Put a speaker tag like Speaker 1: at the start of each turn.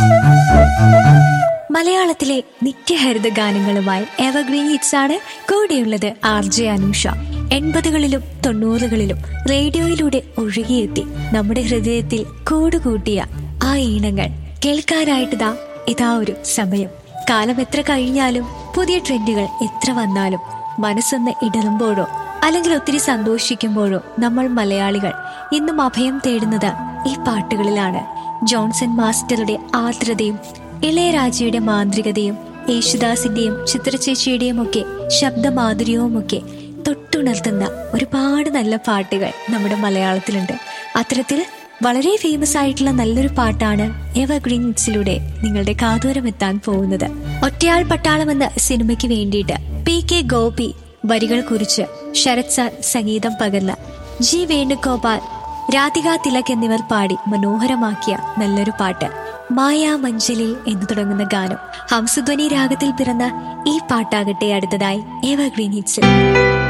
Speaker 1: മലയാളത്തിലെ നിത്യഹരിത ഗാനങ്ങളുമായി evergreen hits ആണ് കൂടെയുള്ളത് ആർ ജെ അനൂഷ എൺപതുകളിലും തൊണ്ണൂറുകളിലും റേഡിയോയിലൂടെ ഒഴുകിയെത്തി നമ്മുടെ ഹൃദയത്തിൽ കൂടുകൂട്ടിയ ആ ഈണങ്ങൾ കേൾക്കാനായിട്ടിതാ ഇതാ ഒരു സമയം കാലം എത്ര കഴിഞ്ഞാലും പുതിയ ട്രെൻഡുകൾ എത്ര വന്നാലും മനസ്സൊന്ന് ഇടറുമ്പോഴോ അല്ലെങ്കിൽ ഒത്തിരി സന്തോഷിക്കുമ്പോഴോ നമ്മൾ മലയാളികൾ ഇന്നും അഭയം തേടുന്നത് ഈ പാട്ടുകളിലാണ് ജോൺസൺ മാസ്റ്ററുടെ ആർദ്രതയും ഇളയരാജയുടെ മാന്ത്രികതയും യേശുദാസിന്റെയും ചിത്രചേച്ചിയുടെയും ഒക്കെ ശബ്ദമാധുര്യവുമൊക്കെ തൊട്ടുണർത്തുന്ന ഒരുപാട് നല്ല പാട്ടുകൾ നമ്മുടെ മലയാളത്തിലുണ്ട് അത്തരത്തിൽ വളരെ ഫേമസ് ആയിട്ടുള്ള നല്ലൊരു പാട്ടാണ് എവർഗ്രീൻ ഹിറ്റ്സിലൂടെ നിങ്ങളുടെ കാതോരം എത്താൻ പോകുന്നത് ഒറ്റയാൾ പട്ടാളം എന്ന സിനിമയ്ക്ക് വേണ്ടിയിട്ട് പി കെ ഗോപി വരികൾ കുറിച്ച് ശരത് സാർ സംഗീതം പകർന്ന ജി വേണുഗോപാൽ രാധിക തിലക് എന്നിവർ പാടി മനോഹരമാക്കിയ നല്ലൊരു പാട്ട് മായാ മഞ്ചലിൽ എന്ന് തുടങ്ങുന്ന ഗാനം ഹംസധ്വനി രാഗത്തിൽ പിറന്ന ഈ പാട്ടാകട്ടെ അടുത്തതായി എവർഗ്രീൻ ഹിറ്റ്സിൽ